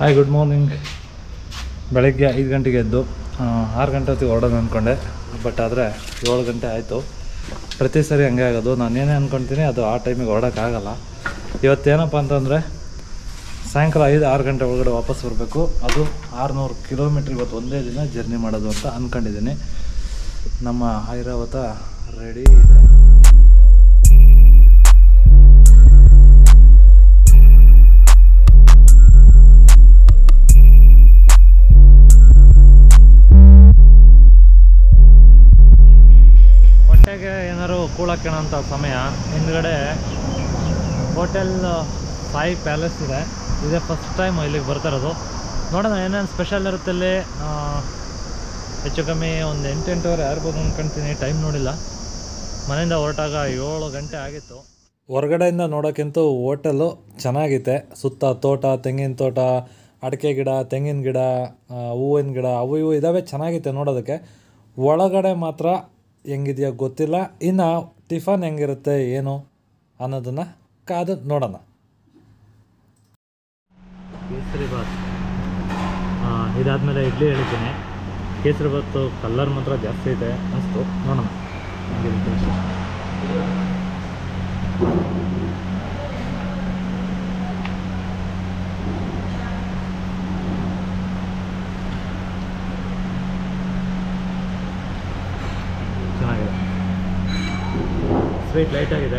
hi good morning ಬೆಳಗ್ಗೆ ಐದು ಗಂಟೆಗೆ ಎದ್ದು ಆ, ಆರು ಗಂಟೆ ಹೊತ್ತಿಗೆ ಹೊರಡೋದು ಅಂದ್ಕೊಂಡೆ ಬಟ್ ಆದರೆ ಏಳು ಗಂಟೆ ಆಯಿತು ಪ್ರತಿ ಸರಿ ಹಂಗೆ ಆಗೋದು ನಾನು ಏನೇ ಅಂದ್ಕೊಳ್ತೀನಿ ಅದು ಆ ಟೈಮಿಗೆ ಹೊರಡೋಕ್ಕಾಗಲ್ಲ ಇವತ್ತೇನಪ್ಪ ಅಂತಂದರೆ ಸಾಯಂಕಾಲ ಐದು ಆರು ಗಂಟೆ ಒಳಗಡೆ ವಾಪಸ್ ಬರಬೇಕು ಅದು ಆರುನೂರು ಕಿಲೋಮೀಟ್ರ್ ಇವತ್ತು ಒಂದೇ ದಿನ ಜರ್ನಿ ಮಾಡೋದು ಅಂತ ಅಂದ್ಕೊಂಡಿದ್ದೀನಿ ನಮ್ಮ ಐರಾವತ ರೆಡಿ ಇದೆ ಹೊಟ್ಟೆಗೆ ಏನಾದ್ರು ಕೂಳಕ್ಕೆಣಂಥ ಸಮಯ ಹಿಂದ್ಗಡೆ ಹೋಟೆಲ್ ಸಾಯಿ ಪ್ಯಾಲೇಸ್ ಇದೆ ಇದೇ ಫಸ್ಟ್ ಟೈಮ್ ಇಲ್ಲಿಗೆ ಬರ್ತಾ ಇರೋದು ನೋಡೋಣ ಏನೇನು ಸ್ಪೆಷಲ್ ಇರುತ್ತೆ ಇಲ್ಲಿ ಆ, ಹೆಚ್ಚು ಕಮ್ಮಿ ಒಂದು ಎಂಟು ಎಂಟೂವರೆ ಆಗ್ಬೋದು ಅಂದ್ಕೊಳ್ತೀನಿ ಟೈಮ್ ನೋಡಿಲ್ಲ ಮನೆಯಿಂದ ಹೊರಟಾಗ ಏಳು ಗಂಟೆ ಆಗಿತ್ತು ಹೊರಗಡೆಯಿಂದ ನೋಡೋಕ್ಕಿಂತ ಹೋಟೆಲು ಚೆನ್ನಾಗಿದೆ ಸುತ್ತ ತೋಟ ತೆಂಗಿನ ತೋಟ ಅಡಿಕೆ ಗಿಡ ತೆಂಗಿನ ಗಿಡ ಆ, ಹೂವಿನ ಗಿಡ ಅವು ಇವು ಇದ್ದಾವೆ ಚೆನ್ನಾಗಿದೆ ನೋಡೋದಕ್ಕೆ ಒಳಗಡೆ ಮಾತ್ರ ಹೆಂಗಿದೆಯೋ ಗೊತ್ತಿಲ್ಲ ಇನ್ನು ಟಿಫನ್ ಹೆಂಗಿರುತ್ತೆ ಏನು ಅನ್ನೋದನ್ನು ಕಾದು ನೋಡೋಣ ಕೇಸರಿ ಬಾತ್ ಇದಾದಮೇಲೆ ಇಡ್ಲಿ ಹೇಳಿದ್ದೀನಿ ಕೇಸರಿ ಬಾತು ಕಲ್ಲರ್ ಮಾತ್ರ ಜಾಸ್ತಿ ಇದೆ ಅನಿಸ್ತು ನೋಡೋಣ ಹೆಂಗಿರುತ್ತೆ ಚೆನ್ನಾಗಿದೆ ಸ್ವೀಟ್ ಲೈಟ್ ಆಗಿದೆ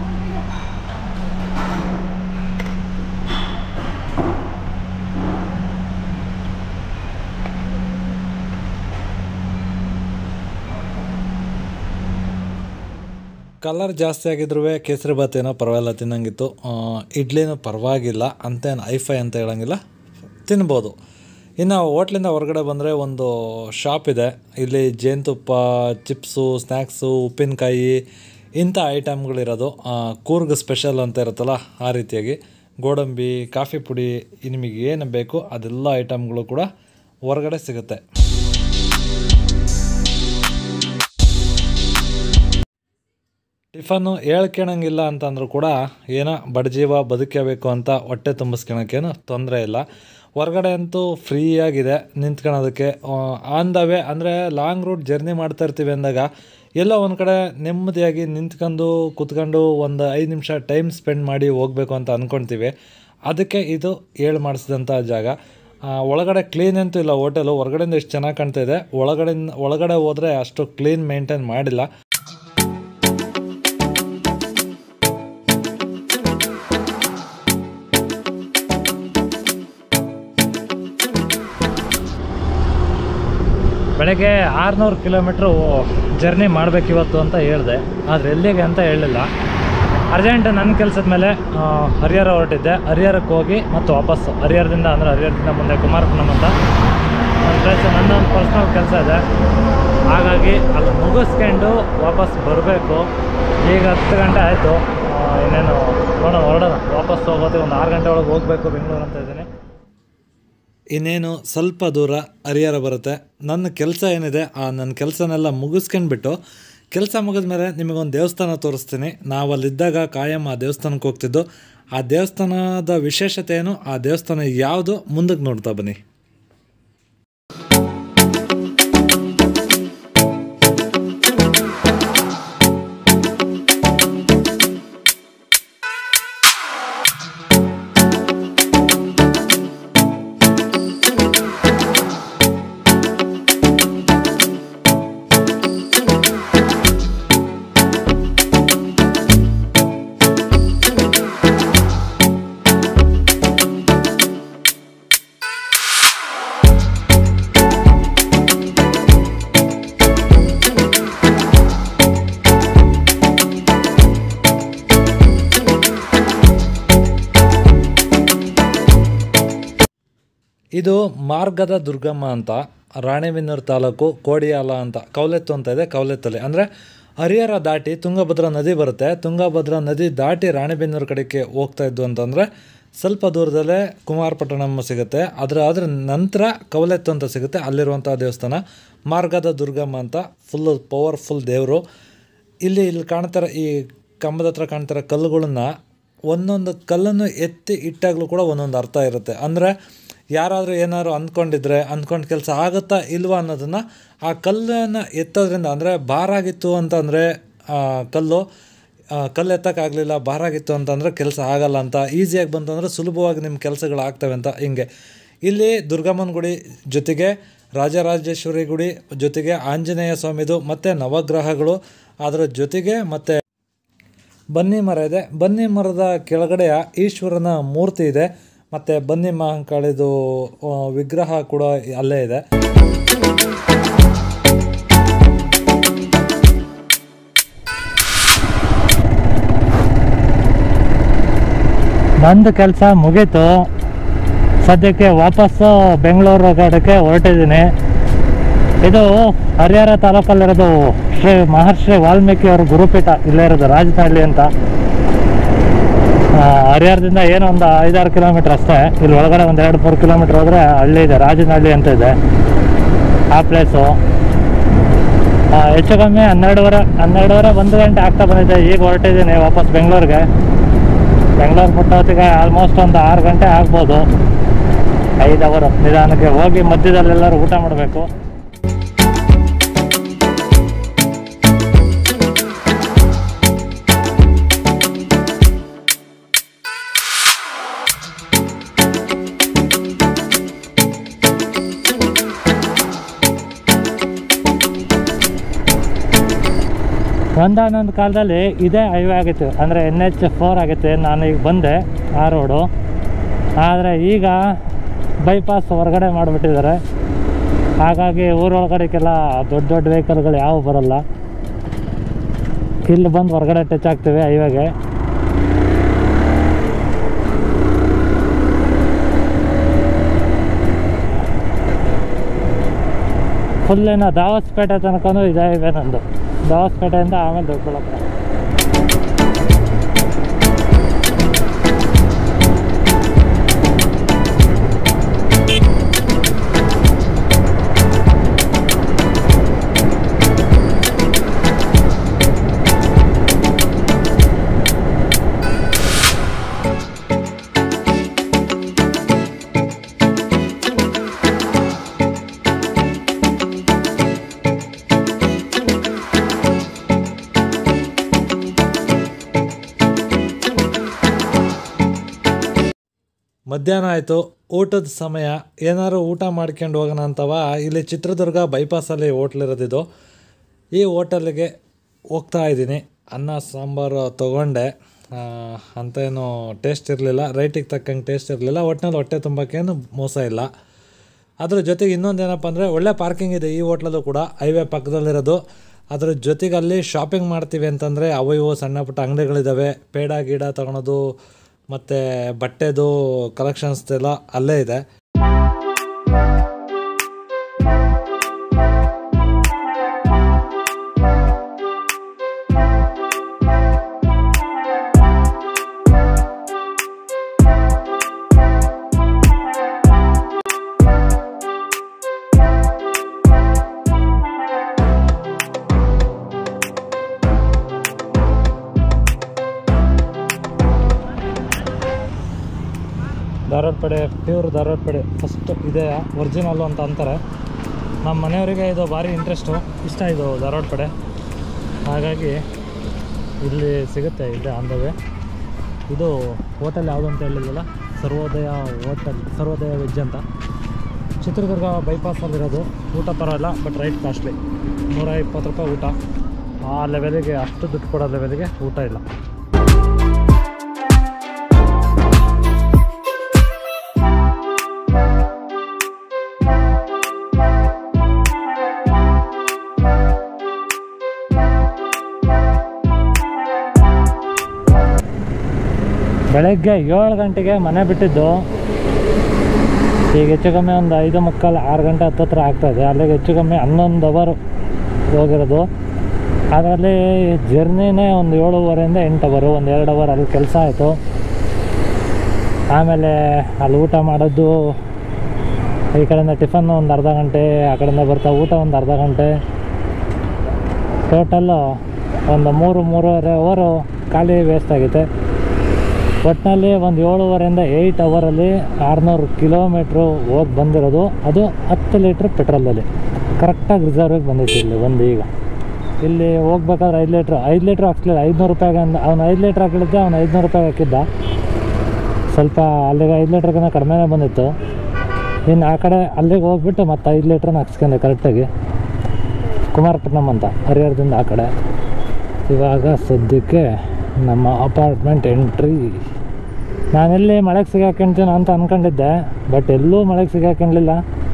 ಕಲರ್ ಜಾಸ್ತಿ ಆಗಿದ್ರೂ ಕೇಸರಿ ಬಾತ್ ಏನೋ ಪರವಾಗಿಲ್ಲ ತಿನ್ನಂಗಿತ್ತು ಆ, ಇಡ್ಲಿನೂ ಪರವಾಗಿಲ್ಲ ಅಂತೇನು ಐಫೈ ಅಂತ ಹೇಳಂಗಿಲ್ಲ ತಿನ್ಬೋದು ಇನ್ನು ಹೋಟ್ಲಿಂದ ಹೊರಗಡೆ ಬಂದರೆ ಒಂದು ಶಾಪ್ ಇದೆ ಇಲ್ಲಿ ಜೇನುತುಪ್ಪ ಚಿಪ್ಸು ಸ್ನ್ಯಾಕ್ಸು ಉಪ್ಪಿನಕಾಯಿ ಇಂಥ ಐಟಮ್ಗಳಿರೋದು ಆ, ಕೂರ್ಗ್ ಸ್ಪೆಷಲ್ ಅಂತ ಇರುತ್ತಲ್ಲ ಆ ರೀತಿಯಾಗಿ ಗೋಡಂಬಿ ಕಾಫಿ ಪುಡಿ ನಿಮಗೆ ಏನು ಬೇಕು ಅದೆಲ್ಲ ಐಟಮ್ಗಳು ಕೂಡ ಹೊರಗಡೆ ಸಿಗುತ್ತೆ ಟಿಫನ್ನು ಹೇಳ್ಕೊಳಂಗಿಲ್ಲ ಅಂತಂದ್ರೂ ಕೂಡ ಏನೋ ಬಡಜೀವ ಬದುಕಬೇಕು ಅಂತ ಹೊಟ್ಟೆ ತುಂಬಿಸ್ಕೊಳಕ್ಕೇನು ತೊಂದರೆ ಇಲ್ಲ ಹೊರಗಡೆ ಅಂತೂ ಫ್ರೀಯಾಗಿದೆ ನಿಂತ್ಕೊಳೋದಕ್ಕೆ ಆನ್ ದ ವೇ ಅಂದರೆ ಲಾಂಗ್ ರೂಟ್ ಜರ್ನಿ ಮಾಡ್ತಾ ಇರ್ತೀವಿ ಅಂದಾಗ ಎಲ್ಲೋ ಒಂದು ಕಡೆ ನೆಮ್ಮದಿಯಾಗಿ ನಿಂತ್ಕೊಂಡು ಕುತ್ಕೊಂಡು ಒಂದು ಐದು ನಿಮಿಷ ಟೈಮ್ ಸ್ಪೆಂಡ್ ಮಾಡಿ ಹೋಗಬೇಕು ಅಂತ ಅಂದ್ಕೊಳ್ತೀವಿ ಅದಕ್ಕೆ ಇದು ಹೇಳಿ ಮಾಡಿಸಿದಂಥ ಜಾಗ ಆ, ಒಳಗಡೆ ಕ್ಲೀನ್ ಅಂತೂ ಇಲ್ಲ ಹೋಟೆಲು ಹೊರಗಡೆಯಿಂದ ಎಷ್ಟು ಚೆನ್ನಾಗಿ ಕಾಣ್ತಾ ಇದೆ ಒಳಗಡೆಯಿಂದ ಒಳಗಡೆ ಹೋದರೆ ಅಷ್ಟು ಕ್ಲೀನ್ ಮೇಂಟೈನ್ ಮಾಡಿಲ್ಲ ಬೆಳಗ್ಗೆ ಆರುನೂರು ಕಿಲೋಮೀಟ್ರು ಜರ್ನಿ ಮಾಡಬೇಕಿವತ್ತು ಅಂತ ಹೇಳಿದೆ ಆದರೆ ಎಲ್ಲಿಗೆ ಅಂತ ಹೇಳಲಿಲ್ಲ ಅರ್ಜೆಂಟ್ ನನ್ನ ಕೆಲಸದ ಮೇಲೆ ಆ, ಹರಿಹರ ಹೊರಟಿದ್ದೆ ಹರಿಹರಕ್ಕೆ ಹೋಗಿ ಮತ್ತು ವಾಪಸ್ ಹರಿಹರದಿಂದ ಅಂದರೆ ಹರಿಹರದಿಂದ ಮುಂದೆ ಕುಮಾರಪುರಂ ಅಂತ ನನ್ನ ಕೆಲಸ ನನ್ನ ಒಂದು ಪರ್ಸ್ನಲ್ ಕೆಲಸ ಇದೆ ಹಾಗಾಗಿ ಅಲ್ಲಿ ಮುಗಿಸ್ಕೊಂಡು ವಾಪಸ್ ಬರಬೇಕು ಈಗ ಹತ್ತು ಗಂಟೆ ಆಯಿತು ಇನ್ನೇನು ನೋಡೋಣ ಹೊರಡೋಣ ವಾಪಸ್ ಹೋಗೋದು ಒಂದು ಆರು ಗಂಟೆ ಒಳಗೆ ಹೋಗಬೇಕು ಬೆಂಗಳೂರು ಅಂತ ಇದ್ದೀನಿ ಇನ್ನೇನು ಸ್ವಲ್ಪ ದೂರ ಹರಿಹರ ಬರುತ್ತೆ ನನ್ನ ಕೆಲಸ ಏನಿದೆ ಆ ನನ್ನ ಕೆಲಸನೆಲ್ಲ ಮುಗಿಸ್ಕೊಂಡ್ಬಿಟ್ಟು ಕೆಲಸ ಮುಗಿದ್ಮೇಲೆ ನಿಮಗೊಂದು ದೇವಸ್ಥಾನ ತೋರಿಸ್ತೀನಿ ನಾವು ಅಲ್ಲಿದ್ದಾಗ ಕಾಯಂ ಆ ದೇವಸ್ಥಾನಕ್ಕೆ ಹೋಗ್ತಿದ್ದು ಆ ದೇವಸ್ಥಾನದ ವಿಶೇಷತೆ ಏನು ಆ ದೇವಸ್ಥಾನ ಯಾವುದು ಮುಂದಕ್ಕೆ ನೋಡ್ತಾ ಬನ್ನಿ ಇದು ಮಾರ್ಗದ ದುರ್ಗಮ್ಮ ಅಂತ ರಾಣೆಬೆನ್ನೂರು ತಾಲೂಕು ಕೋಡಿಯಾಲ ಅಂತ ಕೌಲೆತ್ತು ಅಂತ ಇದೆ ಕೌಲೆತ್ತಲ್ಲಿ ಅಂದರೆ ಹರಿಹರ ದಾಟಿ ತುಂಗಭದ್ರಾ ನದಿ ಬರುತ್ತೆ ತುಂಗಭದ್ರಾ ನದಿ ದಾಟಿ ರಾಣೆಬೆನ್ನೂರು ಕಡೆಗೆ ಹೋಗ್ತಾ ಇದ್ದು ಅಂತಂದರೆ ಸ್ವಲ್ಪ ದೂರದಲ್ಲೇ ಕುಮಾರಪಟ್ಟಣಂ ಸಿಗುತ್ತೆ ಅದರ ಅದರ ನಂತರ ಕವಲೆತ್ತು ಅಂತ ಸಿಗುತ್ತೆ ಅಲ್ಲಿರುವಂಥ ದೇವಸ್ಥಾನ ಮಾರ್ಗದ ದುರ್ಗಮ್ಮ ಅಂತ ಫುಲ್ಲು ಪವರ್ಫುಲ್ ದೇವರು ಇಲ್ಲಿ ಇಲ್ಲಿ ಕಾಣ್ತಾರೆ ಈ ಕಂಬದ ಹತ್ರ ಕಾಣ್ತಿರೋ ಕಲ್ಲುಗಳನ್ನ ಒಂದೊಂದು ಕಲ್ಲನ್ನು ಎತ್ತಿ ಇಟ್ಟಾಗಲೂ ಕೂಡ ಒಂದೊಂದು ಅರ್ಥ ಇರುತ್ತೆ ಅಂದರೆ ಯಾರಾದರೂ ಏನಾದ್ರು ಅಂದ್ಕೊಂಡಿದ್ರೆ ಅಂದ್ಕೊಂಡು ಕೆಲಸ ಆಗುತ್ತಾ ಇಲ್ವಾ ಅನ್ನೋದನ್ನು ಆ ಕಲ್ಲನ್ನು ಎತ್ತೋದ್ರಿಂದ ಅಂದರೆ ಭಾರಾಗಿತ್ತು ಅಂತಂದರೆ ಕಲ್ಲು ಆ, ಕಲ್ಲು ಎತ್ತಕ್ಕಾಗಲಿಲ್ಲ ಭಾರಾಗಿತ್ತು ಅಂತಂದರೆ ಕೆಲಸ ಆಗಲ್ಲ ಅಂತ ಈಸಿಯಾಗಿ ಬಂತಂದರೆ ಸುಲಭವಾಗಿ ನಿಮ್ಮ ಕೆಲಸಗಳು ಆಗ್ತವೆ ಅಂತ ಹಿಂಗೆ ಇಲ್ಲಿ ದುರ್ಗಮ್ಮನ ಗುಡಿ ಜೊತೆಗೆ ರಾಜರಾಜೇಶ್ವರಿ ಗುಡಿ ಜೊತೆಗೆ ಆಂಜನೇಯ ಸ್ವಾಮಿದು ಮತ್ತು ನವಗ್ರಹಗಳು ಅದರ ಜೊತೆಗೆ ಮತ್ತು ಬನ್ನಿ ಮರ ಇದೆ ಬನ್ನಿ ಮರದ ಕೆಳಗಡೆಯ ಈಶ್ವರನ ಮೂರ್ತಿ ಇದೆ ಮತ್ತು ಬನ್ನಿ ಮಹಾಕಾಳಿದು ಆ, ವಿಗ್ರಹ ಕೂಡ ಅಲ್ಲೇ ಇದೆ ನಂದು ಕೆಲಸ ಮುಗೀತು ಸದ್ಯಕ್ಕೆ ವಾಪಸ್ಸು ಬೆಂಗಳೂರು ಕಡೆಗೆ ಹೊರಟಿದ್ದೀನಿ ಇದು ಹರಿಹರ ತಾಲೂಕಲ್ಲಿರೋದು ಶ್ರೀ ಮಹರ್ಷಿ ವಾಲ್ಮೀಕಿ ಅವರ ಗುರುಪೀಠ ಇಲ್ಲೇ ಇರೋದು ರಾಜನಹಳ್ಳಿ ಅಂತ ಆ, ಹರಿಹರದಿಂದ ಏನೋ ಒಂದು ಐದಾರು ಕಿಲೋಮೀಟ್ರ್ ಅಷ್ಟೇ ಇಲ್ಲಿ ಒಳಗಡೆ ಒಂದು ಎರಡು ಮೂರು ಕಿಲೋಮೀಟ್ರ್ ಹೋದರೆ ಹಳ್ಳಿ ಇದೆ ರಾಜನಹಳ್ಳಿ ಅಂತ ಇದೆ ಆ ಪ್ಲೇಸು ಹೆಚ್ಚು ಕಮ್ಮಿ ಹನ್ನೆರಡುವರೆ ಹನ್ನೆರಡುವರೆ ಒಂದು ಗಂಟೆ ಆಗ್ತಾ ಬಂದಿದೆ ಈಗ ಹೊರಟಿದ್ದೀನಿ ವಾಪಸ್ ಬೆಂಗಳೂರಿಗೆ ಬೆಂಗಳೂರು ಮುಟ್ಟೋತ್ತಿಗೆ ಆಲ್ಮೋಸ್ಟ್ ಒಂದು ಆರು ಗಂಟೆ ಆಗ್ಬೋದು ಐದು ಅವರು ನಿಧಾನಕ್ಕೆ ಹೋಗಿ ಮಧ್ಯದಲ್ಲೆಲ್ಲರೂ ಊಟ ಮಾಡಬೇಕು ಒಂದಾನೊಂದು ಕಾಲದಲ್ಲಿ ಇದೇ ಹೈವೇ ಆಗಿತ್ತು ಅಂದರೆ ಎನ್ ಎಚ್ ಫೋರ್ ಆಗಿತ್ತು ಏನ್ ನಾನು ಈಗ ಬಂದೆ ಆ ರೋಡು ಆದರೆ ಈಗ ಬೈಪಾಸ್ ಹೊರಗಡೆ ಮಾಡಿಬಿಟ್ಟಿದ್ದಾರೆ ಹಾಗಾಗಿ ಊರೊಳಗಡೆಗೆಲ್ಲ ದೊಡ್ಡ ದೊಡ್ಡ ವೆಹಿಕಲ್ಗಳು ಯಾವ ಬರಲ್ಲ ಇಲ್ಲಿ ಬಂದು ಹೊರಗಡೆ ಟಚ್ ಆಗ್ತೀವಿ ಹೈವೇಗೆ ಫುಲ್ ಏನೋ ದಾವಸ್ಪೇಟೆ ತನಕನೂ ಇದೆ ಹೈವೇ ನಂದು ದಾವಸ್ಪೇಟೆಯಿಂದ ಆಮೇಲೆ ದೊಡ್ಡಬಳ್ಳಾಪುರ ಮಧ್ಯಾಹ್ನ ಆಯಿತು ಊಟದ ಸಮಯ ಏನಾದ್ರು ಊಟ ಮಾಡ್ಕೊಂಡು ಹೋಗೋಣ ಅಂತವ ಇಲ್ಲಿ ಚಿತ್ರದುರ್ಗ ಬೈಪಾಸಲ್ಲಿ ಹೋಟ್ಲಿರೋದಿದು ಈ ಹೋಟೆಲ್ಗೆ ಹೋಗ್ತಾ ಇದ್ದೀನಿ ಅನ್ನ ಸಾಂಬಾರು ತೊಗೊಂಡೆ ಆ, ಅಂತ ಏನು ಟೇಸ್ಟ್ ಇರಲಿಲ್ಲ ರೈಟಿಗೆ ತಕ್ಕಂಗೆ ಟೇಸ್ಟ್ ಇರಲಿಲ್ಲ ಒಟ್ಟಿನಲ್ಲಿ ಹೊಟ್ಟೆ ತುಂಬಕ್ಕೇನು ಮೋಸ ಇಲ್ಲ ಅದ್ರ ಜೊತೆಗೆ ಇನ್ನೊಂದು ಏನಪ್ಪ ಅಂದರೆ ಒಳ್ಳೆ ಪಾರ್ಕಿಂಗ್ ಇದೆ ಈ ಹೋಟ್ಲಲ್ಲೂ ಕೂಡ ಹೈವೇ ಪಕ್ಕದಲ್ಲಿರೋದು ಅದ್ರ ಜೊತೆಗೆ ಅಲ್ಲಿ ಶಾಪಿಂಗ್ ಮಾಡ್ತೀವಿ ಅಂತಂದರೆ ಅವು ಇವು ಸಣ್ಣ ಪುಟ್ಟ ಅಂಗಡಿಗಳಿದ್ದಾವೆ ಪೇಡ ಗೀಡ ತೊಗೊಳೋದು ಮತ್ತು ಬಟ್ಟೆದು ಕಲೆಕ್ಷನ್ಸ್ ಎಲ್ಲ ಅಲ್ಲೇ ಇದೆ ಧಾರವಾಡ ಪಡೆ ಪ್ಯೂರ್ ಧಾರವಾಡ ಪಡೆ ಫಸ್ಟ್ ಇದೆ ಒರಿಜಿನಲ್ಲು ಅಂತ ಅಂತಾರೆ ನಮ್ಮ ಮನೆಯವರಿಗೆ ಇದು ಭಾರಿ ಇಂಟ್ರೆಸ್ಟು ಇಷ್ಟ ಇದು ಧಾರವಾಡ ಪಡೆ ಹಾಗಾಗಿ ಇಲ್ಲಿ ಸಿಗುತ್ತೆ ಇದೆ ಅಂದವೆ ಇದು ಹೋಟೆಲ್ ಯಾವುದು ಅಂತ ಹೇಳಿಲ್ವಲ್ಲ ಸರ್ವೋದಯ ಹೋಟೆಲ್ ಸರ್ವೋದಯ ವೆಜ್ ಅಂತ ಚಿತ್ರದುರ್ಗ ಬೈಪಾಸಲ್ಲಿರೋದು ಊಟ ಪರವಾಗಿಲ್ಲ ಬಟ್ ರೈಟ್ ಕಾಸ್ಟ್ಲಿ ನೂರ ಇಪ್ಪತ್ತು ರೂಪಾಯಿ ಊಟ ಆ ಲೆವೆಲಿಗೆ ಅಷ್ಟು ದುಡ್ಡು ಕೊಡೋ ಲೆವೆಲಿಗೆ ಊಟ ಇಲ್ಲ ಬೆಳಗ್ಗೆ ಏಳು ಗಂಟೆಗೆ ಮನೆ ಬಿಟ್ಟಿದ್ದು ಈಗ ಹೆಚ್ಚು ಕಮ್ಮಿ ಒಂದು ಐದು ಮುಕ್ಕಾಲು ಆರು ಗಂಟೆ ಹತ್ತತ್ರ ಆಗ್ತಾಯಿದೆ ಅಲ್ಲಿಗೆ ಹೆಚ್ಚು ಕಮ್ಮಿ ಹನ್ನೊಂದು ಅವರ್ ಹೋಗಿರೋದು ಅದರಲ್ಲಿ ಜರ್ನಿನೇ ಒಂದು ಏಳುವರೆಯಿಂದ ಎಂಟು ಅವರು ಒಂದು ಎರಡು ಅವರ್ ಅಲ್ಲಿ ಕೆಲಸ ಆಯಿತು ಆಮೇಲೆ ಅಲ್ಲಿ ಊಟ ಮಾಡೋದು ಈ ಕಡೆಯಿಂದ ಟಿಫನ್ ಒಂದು ಅರ್ಧ ಗಂಟೆ ಆ ಕಡೆಯಿಂದ ಬರ್ತಾ ಊಟ ಒಂದು ಅರ್ಧ ಗಂಟೆ ಟೋಟಲ್ಲು ಒಂದು ಮೂರು ಮೂರುವರೆ ಅವರು ಖಾಲಿ ವೇಸ್ಟ್ ಆಗೈತೆ ಒಟ್ಟಿನಲ್ಲಿ ಒಂದು ಏಳುವರೆಯಿಂದ ಏಯ್ಟ್ ಅವರಲ್ಲಿ ಆರುನೂರು ಕಿಲೋಮೀಟ್ರು ಹೋಗಿ ಬಂದಿರೋದು ಅದು ಹತ್ತು ಲೀಟ್ರ್ ಪೆಟ್ರೋಲಲ್ಲಿ ಕರೆಕ್ಟಾಗಿ ರಿಸರ್ವಿಗೆ ಬಂದಿತ್ತು ಇಲ್ಲಿ ಒಂದು ಈಗ ಇಲ್ಲಿ ಹೋಗ್ಬೇಕಾದ್ರೆ ಐದು ಲೀಟ್ರ್ ಐದು ಲೀಟ್ರ್ ಹಾಕ್ಸ್ಲಿಲ್ಲ ಐದುನೂರು ರೂಪಾಯಿಗೆ ಅಂದ ಅವ್ನು ಐದು ಲೀಟ್ರ್ ಹಾಕಿಳಿದ್ದೆ ಅವ್ನು ಐದುನೂರು ರೂಪಾಯಿಗೆ ಹಾಕಿದ್ದ ಸ್ವಲ್ಪ ಅಲ್ಲಿಗೆ ಐದು ಲೀಟ್ರ್ಗಿಂತ ಕಡಿಮೆನೇ ಬಂದಿತ್ತು ಇನ್ನು ಆ ಕಡೆ ಅಲ್ಲಿಗೆ ಹೋಗ್ಬಿಟ್ಟು ಮತ್ತೆ ಐದು ಲೀಟ್ರನ್ನ ಹಾಕ್ಸ್ಕೊಂಡೆ ಕರೆಕ್ಟಾಗಿ ಕುಮಾರಪಟ್ಟಣಂ ಅಂತ ಹರಿಹರದಿಂದ ಆ ಕಡೆ ಇವಾಗ ಸದ್ಯಕ್ಕೆ ನಮ್ಮ ಅಪಾರ್ಟ್ಮೆಂಟ್ ಎಂಟ್ರಿ ನಾನೆಲ್ಲಿ ಮಳೆಗೆ ಸಿಗಾಕೊಂತೀನೋ ಅಂತ ಅಂದ್ಕೊಂಡಿದ್ದೆ ಬಟ್ ಎಲ್ಲೂ ಮಳೆಗೆ ಸಿಗಾಕೊಂಡಿಲ್ಲ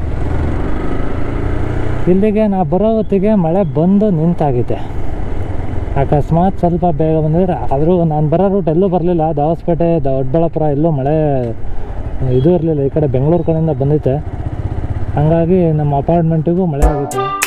ಇಲ್ಲಿಗೆ ನಾ ಬರೋ ಹೊತ್ತಿಗೆ ಮಳೆ ಬಂದು ನಿಂತಾಗಿದೆ ಅಕಸ್ಮಾತ್ ಸ್ವಲ್ಪ ಬೇಗ ಬಂದಿದ್ರೆ ಆದರೂ ನಾನು ಬರೋ ರೂಟ್ ಎಲ್ಲೂ ಬರಲಿಲ್ಲ ದಾವಸ್ಪೇಟೆ ದೊಡ್ಡಬಳ್ಳಾಪುರ ಎಲ್ಲೂ ಮಳೆ ಇದು ಇರಲಿಲ್ಲ ಈ ಕಡೆ ಬೆಂಗಳೂರು ಕಡೆಯಿಂದ ಬಂದೈತೆ ಹಂಗಾಗಿ ನಮ್ಮ ಅಪಾರ್ಟ್ಮೆಂಟಿಗೂ ಮಳೆ ಆಗಿತ್ತು